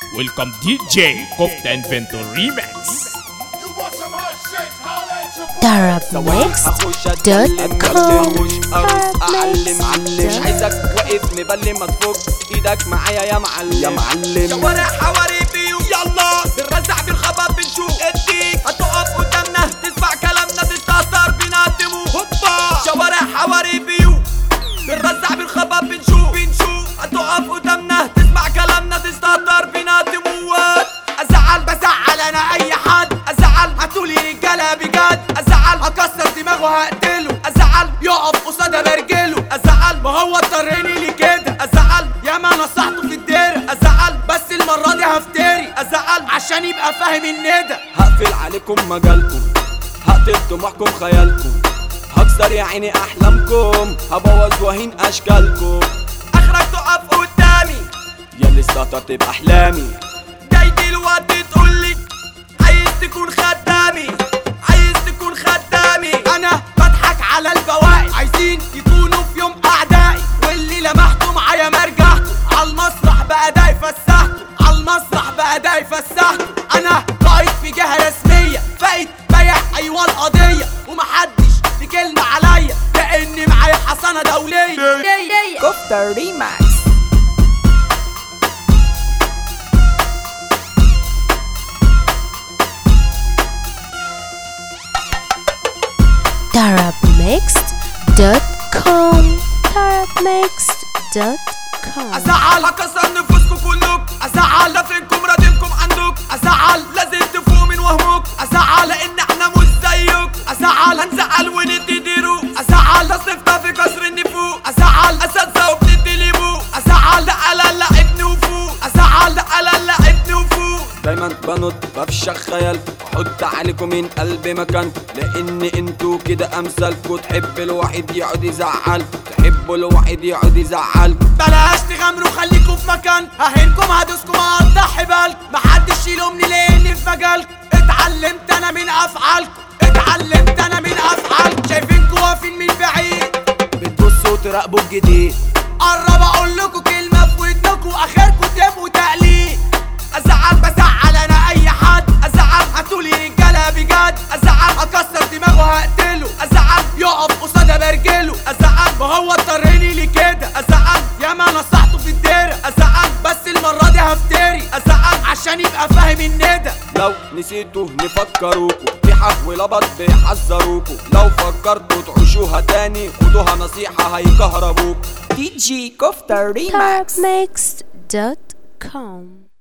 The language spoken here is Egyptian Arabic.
Welcome DJ Kofta Inventor Remix arabmix.com اعلم علم عايزك واقف مبلم ما تفك ايدك معايا يا معلم يا معلم شوارع حواري بيو يلا بنرزع بالخبر بنشوف الديك هتقف قدامنا تسمع كلامنا تستهتر بينا تموت هوبا شوارع حواري بيو بنرزع بالخبر بنشوف بنشوف هتقف قدامنا تسمع كلامنا تستهتر بينا تموت ازعل بزعل انا اي حد ازعل هتقولي رجاله بجد ازعل هكسر دماغه هقتله ازعل يقف قصادها برجله ازعل ما هو اضطرني لكده ازعل ياما نصحته في الدير ازعل بس المره دي هفتري ازعل عشان يبقى فاهم الندى هقفل عليكم مجالكم هقتل طموحكم خيالكم هكسر يا عيني احلامكم هبوظ وهين اشكالكم اخرك تقف قدامي ياللي استهترت باحلامي جاي دلوقتي تقولي عايز تكون خدامي عايز تكون خدامي انا بضحك على البواقي عايزين يكونوا في يوم اعدائي واللي لمحته معايا ما رجعته على المسرح بأداء فسحته على المسرح بأداء فسحته انا قائد في جهه رسميه فايت بايع ايوه القضيه ومحدش ليه كلمه عليا لاني معايا حصانه دوليه كفتة ريماكس tarabmixed.com tarabmixed.com ازعل هكسر نفوسكم كلكم ازعل لفنكم راضينكم عندكم ازعل لازم تفوقوا من وهمكم ازعل لان احنا مش زيكم ازعل هنزعل ونتديروا ازعل تصنيفنا في كسر النفوق ازعل اساتذه وبتدلبوا ازعل لا لا لا ابني وفوق ازعل لا لا لا ابني وفوق دايما بنط بفشخ خيالكم احط عليكم من قلبي مكانكم لان انتوا كده امثالكم تحب الواحد يقعد يزعل تحبوا الواحد يقعد يزعل بلاش تغامروا خليكم في مكان ههنكم هدوسكم هقطع حبالكم محدش يلومني لاني في مجالكم اتعلمت انا من افعالكم اتعلمت انا من افعالكم شايفينكوا واقفين من بعيد بتبصوا تراقبوا الجديد قرب اقول لكم كلمه في ودنكم اخركم تبقوا تقليد ازعل بزعل انا اي حد ازعل هتقولي رجاله بجد ازعل هكسر دماغه هقتله ازعل يقف قصادها برجله ازعل ما هو اضطرني لكده ازعل ياما نصحته في الدير ازعل بس المره دي هفتري ازعل عشان يبقى فاهم الندى لو نسيتوا نفكروكوا في حق ولبط بيحذروكوا لو فكرتوا تعيشوها تاني خدوها نصيحه هيكهربوكوا دي جي كفتة ريماكس tarabmixed.com